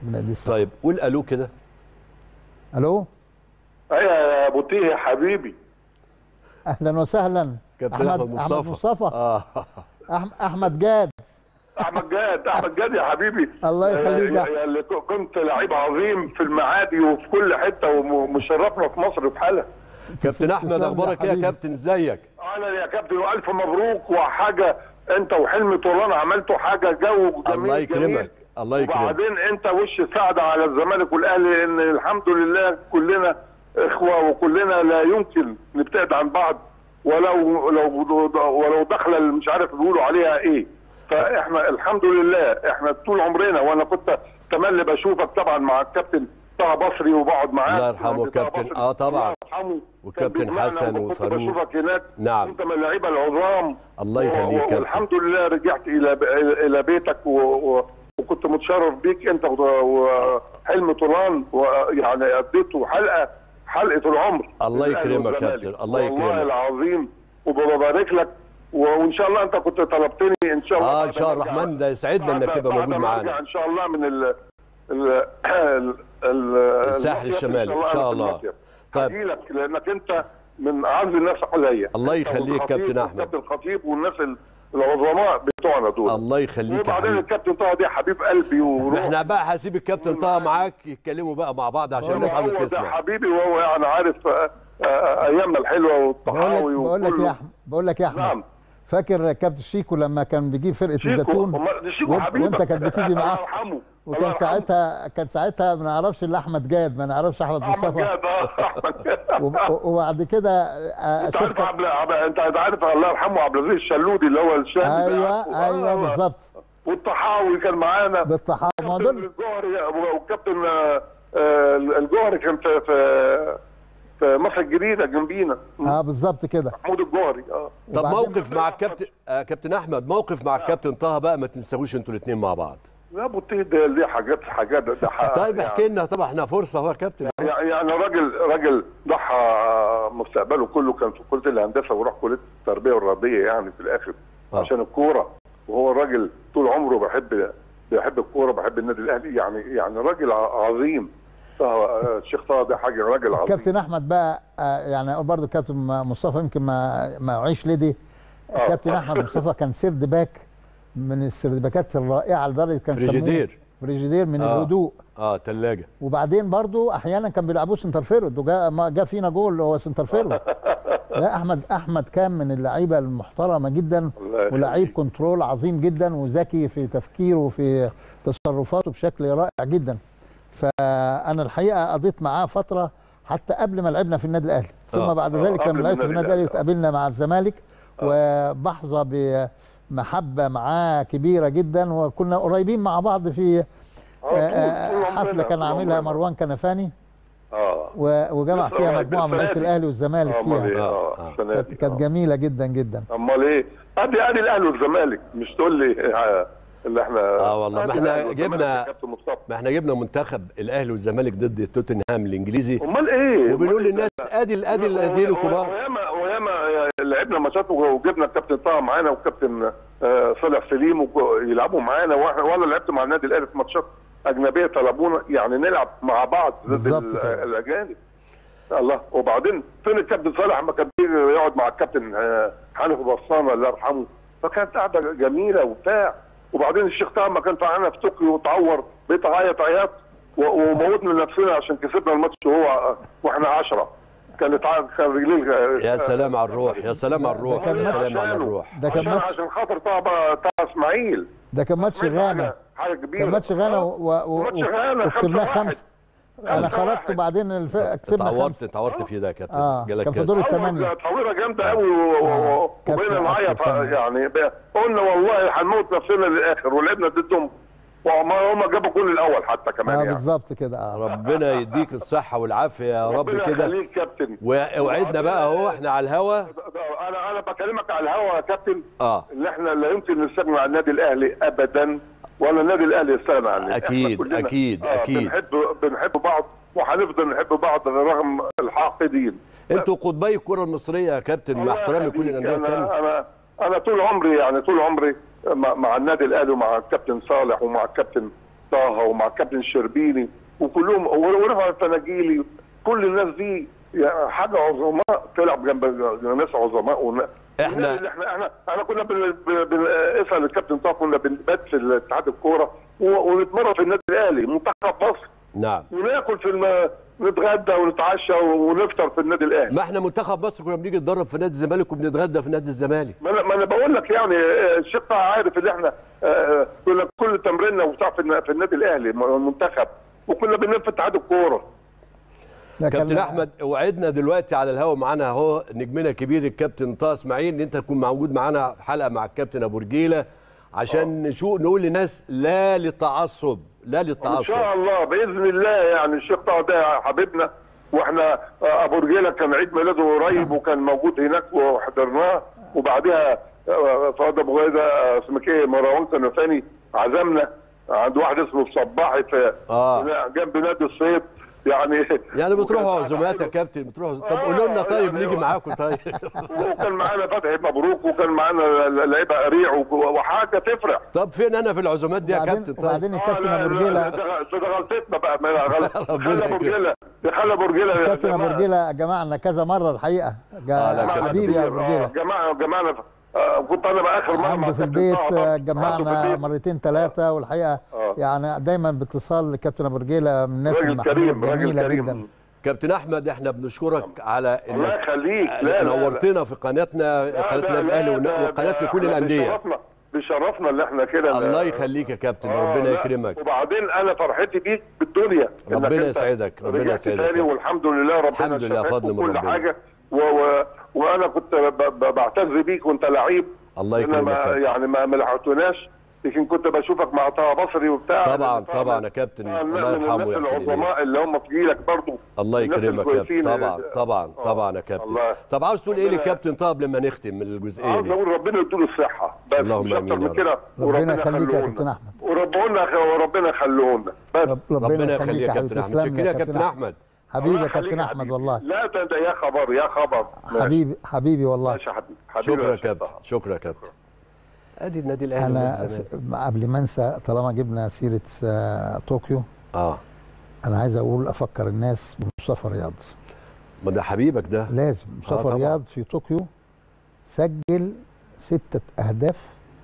ربنا يديه الصحة. طيب قول الو كده الو ايوه يا ابو تيه يا حبيبي اهلا وسهلا كابتن احمد مصطفى احمد مصطفى اه أح- احمد جاد احمد جاد احمد جاد يا حبيبي الله يخليك يا يا- يا اللي كنت لعيب عظيم في المعادي وفي كل حته ومشرفنا في مصر في حالها كابتن احمد تسلم يا اخبارك ايه يا حبيبي. كابتن ازيك اهلا يا كابتن والف مبروك وحاجه انت وحلمي طولان عملتوا حاجه جو جميل الله يكرمك جميل. الله يكرمك وبعدين انت وش سعد على الزمالك والاهلي ان الحمد لله كلنا اخوه وكلنا لا يمكن نبتعد عن بعض ولو لو ولو دخله اللي مش عارف بيقولوا عليها ايه فاحنا الحمد لله احنا طول عمرنا وانا كنت تملي بشوفك طبعا مع الكابتن طه بصري وبقعد معاه الله يرحمه كابتن- آه طبعا. الله يرحمه وكابتن كان بيجمعنا حسن وكنت وفاروق. بشوفك هناك نعم. انت من اللعيبه العظام الله يخليك و- و- كابتن. والحمد لله رجعت الى الى بيتك و... و... وكنت متشرف بيك انت و- وحلمي طولان ويعني اديته حلقه حلقه العمر الله للأهلي يكرمك والزمالك. كابتن، الله والله يكرمك. العظيم وببارك لك و- وان شاء الله انت كنت طلبتني ان شاء الله اه بعد ان شاء ما الله أرجع- الرحمن ده يسعدنا انك بعد- تبقى بعد موجود ما أرجع معانا ان شاء الله من ال ال ال ال الساحل المصيف الشمالي، إن شاء أنا في الله. المصيف. طيب. هجيلك لانك انت من اعز الناس عليا الله أنت يخليك والخطيب كابتن أحمد. والكابتن الخطيب والناس ال- العظماء بتوعنا دول الله يخليك يا وبعدين حبيبي الكابتن طه دي حبيب قلبي وروح احنا بقى هسيب الكابتن طه معاك يتكلموا بقى مع بعض عشان الناس هو عاوزه ده تسمع حبيبي وهو يعني عارف آه، آه، ايامنا الحلوه بقول لك والطحاوي بقول لك يا وكله احمد بقول لك يا احمد نعم. فاكر كابتن شيكو لما كان بيجيب فرقه شيكو الزيتون أمال ده شيكو وانت, حبيبك وانت كانت بتيجي الله معاه يرحمه الله وكان يرحمه. ساعتها كان ساعتها ما نعرفش الا احمد جاد ما نعرفش احمد احمد مصطفى جاد اه احمد جاد وب- وبعد كده آه، انت عارف شفت عبد عبد- انت عارف الله يرحمه عبد العزيز الشلودي اللي هو الشامي ده. ايوه آه، ايوه آه. بالظبط والطحاوي كان معانا بالطحاوي ما كابتن دول الجوهري والكابتن آه، آه، الجوهري كان في في في مصر الجديده جنبينا اه بالظبط كده محمود الجوهري اه طب وبعدين- موقف مع الكابتن آه كابتن احمد موقف مع الكابتن طه بقى ما تنساهوش انتوا الاثنين مع بعض لا ابو الطيه ده ليه حاجات حاجات ده ح- طيب يعني- احكي لنا طبعا احنا فرصه هو يا كابتن يعني يعني راجل راجل ضحى مستقبله كله كان في كليه الهندسه وراح كليه التربيه والرياضيه يعني في الاخر آه. عشان الكوره وهو الراجل طول عمره بيحب بيحب الكوره بيحب النادي الاهلي يعني يعني راجل ع- عظيم طه الشيخ طه ده حاجه راجل عظيم كابتن احمد بقى آه، يعني اقول برضو كابتن مصطفى يمكن ما ما وعيش لدي آه. كابتن احمد مصطفى كان سيرد باك من السردباكات الرائعه لدرجه كان سموه فريجيدير. فريجيدير من آه. الهدوء اه ثلاجه وبعدين برضو احيانا كان بيلعبوه سنتر فيرود وجا ما جا فينا جول هو سنتر فيرود لا احمد احمد كان من اللعيبه المحترمه جدا الله يخليك. ولاعيب كنترول عظيم جدا وذكي في تفكيره وفي تصرفاته بشكل رائع جدا فانا الحقيقه قضيت معاه فتره حتى قبل ما لعبنا في النادي الاهلي ثم آه. بعد آه، ذلك قبل لما ما لعبت في النادي النادي الاهلي الأهلي. وتقابلنا مع الزمالك وبحظى بمحبه معاه كبيره جدا وكنا قريبين مع بعض في آه، طول- آه، طول حفله عمرنا- كان طول عاملها عمرنا. مروان كنفاني اه و- وجمع لسه فيها قريب مجموعه من السنة لعيبه دي. الاهلي والزمالك آه، امال فيها ايه آه، اه آه. السنة كانت دي، كانت آه. جميله جدا جدا امال ايه ادي ادي الاهلي والزمالك مش تقول لي آه، اللي احنا آه والله، ما أدي احنا الأهلي والزمالك جبنا- يا كابتن مصطفى. ما احنا جبنا منتخب الاهلي والزمالك ضد توتنهام الانجليزي امال ايه وبنقول أمال إيه؟ للناس ادي ادي الادين الكبار وياما وياما لعبنا ماتشات وجبنا الكابتن طه معانا والكابتن آه، صالح سليم وك- يلعبوا معانا واحنا وانا لعبت مع النادي الاهلي في ماتشات اجنبيه طلبونا يعني نلعب مع بعض ضد بالظبط ال- كده. الاجانب الله وبعدين فين الكابتن صالح لما كان بيجي يقعد مع الكابتن آه، حنفي بصانه الله يرحمه فكانت قاعده جميله وبتاع وبعدين الشيخ طه لما كان معانا في طوكيو وتعور بقيت اعيط عياط و- وموتنا نفسنا عشان كسبنا الماتش وهو واحنا 10 كانت ع- كان رجلين يا سلام على الروح يا سلام على الروح كان يا ماتش سلام على عشانه. الروح ده كان عشان ماتش عشان خاطر طه طه اسماعيل ده كان ماتش غانا حاجة- حاجه كبيره كان ماتش غانا و- و- ماتش و- غانا وكسبناه 5-1. خمسه انا خمسة خرجت واحد. وبعدين الف... كسبنا اتعورت خمسه اتعورت في ده يا كابتن آه، جالك كان في كاس دور الثمانية. تعويره جامده قوي و- و- آه، و- كاس وبقينا العالم نعيط سنة. يعني بقى- قلنا والله هنموت نفسنا للاخر ولعبنا ضدهم وما هم جابوا الجول الاول حتى كمان اه يعني بالظبط كده اه ربنا يديك الصحه والعافيه يا رب ربنا كده يخليك كابتن ووعدنا بقى اهو احنا على الهوا انا انا بكلمك على الهوا يا كابتن اه ان احنا لا يمكن نستغنى عن النادي الاهلي ابدا ولا النادي الاهلي يستغنى عننا إحنا أكيد، كلنا- أكيد، آه، أكيد. بنحب بنحب بعض وهنفضل نحب بعض رغم الحاقدين انتوا قطبي الكره المصريه يا كابتن مع الله احترامي كل يخليك. الانديه الثانيه انا انا انا طول عمري يعني طول عمري مع, مع النادي الاهلي ومع الكابتن صالح ومع الكابتن طه ومع الكابتن الشربيني وكلهم ورفع الفناجيلي كل الناس دي يعني حاجه عظماء تلعب جنب ناس عظماء ون... إحنا- والناس اللي احنا احنا احنا كنا بن- بن- بنسال الكابتن طه كنا بنبات في اتحاد الكوره و- ونتمرن في النادي الاهلي منتخب مصر نعم وناكل في الم... نتغدى ونتعشى ونفطر في النادي الاهلي ما احنا منتخب مصر كنا بنيجي نتدرب في نادي الزمالك وبنتغدى في نادي الزمالك ما انا ما انا بقول لك يعني آه، الشيخ طه عارف ان احنا آه، كنا كل تمريننا وبتاع في الن- في النادي الاهلي المنتخب وكنا بننام في اتحاد الكوره لكن- كابتن احمد وعدنا دلوقتي على الهوا معانا اهو نجمنا الكبير الكابتن طه اسماعيل ان انت تكون موجود معانا في حلقه مع الكابتن ابو رجيله عشان نشوف نقول للناس لا للتعصب لا ان للتعصب شاء الله باذن الله يعني الشيخ طه ده حبيبنا واحنا آه، ابو رجيله كان عيد ميلاده قريب وكان موجود هناك وحضرناه وبعدها آه، فؤاد ابو غيده آه، اسمك ايه مروان كنفاني عزمنا عند واحد اسمه الصباحي في آه. جنب نادي الصيد يعني يعني بتروحوا وكان عزومات يا حلو. كابتن بتروحوا طب آه، قولوا لنا طيب يعني نيجي هو- معاكم طيب وكان معانا فتحي مبروك وكان معانا لعيبه قريع وحاجه تفرح طب فين انا في العزومات دي يا وبعدين- كابتن طيب وبعدين آه، الكابتن لا، ابو لا، رجيله ده ده ده غلطتنا بقى ما غلط ربنا خلى ابو يكرمك. رجيله خلى ابو رجيله يا كابتن ابو جماعة. رجيله جمعنا كذا مره الحقيقه جا- آه، لا، كابتن حبيبي يا ابو آه، رجيله جماعه جماعه آه، كنت انا بقى اخر مره عنده مع في الكابتن البيت طه آه، برضه. عنده في جمعنا البيت. مرتين ثلاثه والحقيقه آه. يعني دايما باتصال لكابتن ابو رجيله من الناس راجل المحبوبة كريم راجل الجميله كريم جدا كابتن احمد احنا بنشكرك على الله انك يخليك لا، لا، لا. نورتنا في قناتنا لا، قناه لا، النادي الاهلي لا، ون- لا، وقناه ده لكل احنا الانديه بيشرفنا بيشرفنا اللي احنا كده الله يخليك يا كابتن آه، ربنا لا، يكرمك وبعدين انا فرحتي بيك بالدنيا إنك ربنا أنت يسعدك، ربنا رجعت يسعدك. تاني والحمد لله ربنا الحمد لله، شفاك فضل من وكل ربنا. حاجه و... و... وانا كنت ب... ب... بعتز بيك وانت لعيب الله أنا يكرمك ما يا كابتن. يعني ما ما لحقتوناش لكن كنت بشوفك مع طه بصري وبتاع طبعا فعلا- طبعا يا كابتن آه، الله من يرحمه الناس ويحسن اليه العظماء اللي هم في جيلك برضه الله الناس يكرمك يا كابتن الكويسين طبعا اللي- طبعا آه، طبعا يا كابتن الله. طب عاوز تقول ايه ربنا- للكابتن طه قبل ما نختم الجزئيه عاوز دي اقول ربنا يديله الصحه بس اللهم مش اكتر آمين يا من رب. كده ربنا يخليك يا يخلونا. كابتن أحمد. وربنا وربنا يخلونا بس رب- ربنا يخليك حبيبي يا كابتن احمد تسلم لي شكرا يا كابتن احمد حبيبي الله يا يخليك كابتن احمد حبيبي. والله لا ده ده يا خبر يا خبر حبيبي حبيبي والله ماشي يا حبيبي حبيبي شكرا يا شيخ كابتن طه. شكرا يا كابتن ادي النادي الاهلي ونادي انا الزمالك ف- قبل ما انسى طالما جبنا سيره آه، طوكيو اه انا عايز اقول افكر الناس بمصطفى رياض ما ده حبيبك ده لازم مصطفى طبعا. رياض في طوكيو سجل ستة أهداف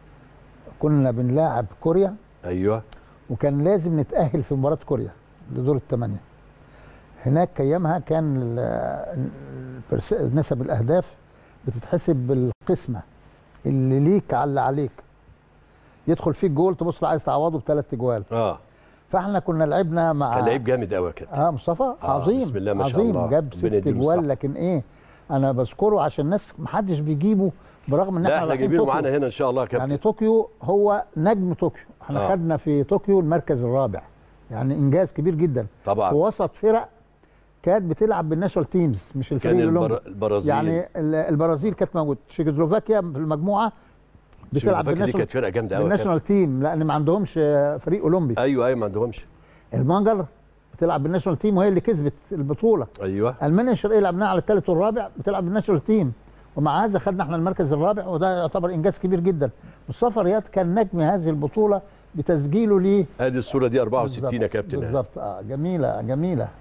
كنا بنلاعب كوريا ايوه وكان لازم نتأهل في مباراة كوريا لدور الثمانية هناك أيامها كان ال- البرس- نسب الأهداف بتتحسب بالقسمة اللي ليك على اللي عليك يدخل فيك جول تبص له عايز تعوضه بثلاث جوال اه فاحنا كنا لعبنا مع كان لعيب جامد قوي يا كابتن اه مصطفى آه، عظيم بسم الله ما شاء عظيم الله. جاب ربنا ست يديله جوال الصحة. لكن ايه انا بذكره عشان الناس محدش بيجيبه برغم ان لا احنا احنا رايحين جايبينه طوكيو. معانا هنا ان شاء الله يا كابتن يعني طوكيو هو نجم طوكيو احنا آه. آه. خدنا في طوكيو المركز الرابع يعني انجاز كبير جدا طبعا. في وسط فرق كانت بتلعب بالناشونال تيمز مش الفريق كان الاولمبي البر... البرازيل يعني ال- البرازيل كانت موجوده تشيكوسلوفاكيا في المجموعه بتلعب تشيكوسلوفاكيا دي بالناشونال كانت فرقه جامده قوي يا كابتن. بالناشونال تيم لان ما عندهمش آه، فريق اولمبي ايوه ايوه ما عندهمش المجر بتلعب بالناشونال تيم وهي اللي كسبت البطوله ايوه المانيا الشرقيه لعبناها على الثالث والرابع بتلعب بالناشونال تيم ومع هذا خدنا احنا المركز الرابع وده يعتبر انجاز كبير جدا مصطفى رياض كان نجم هذه البطوله بتسجيله ليه ادي الصوره دي 64 يا كابتن بالظبط اه جميله جميله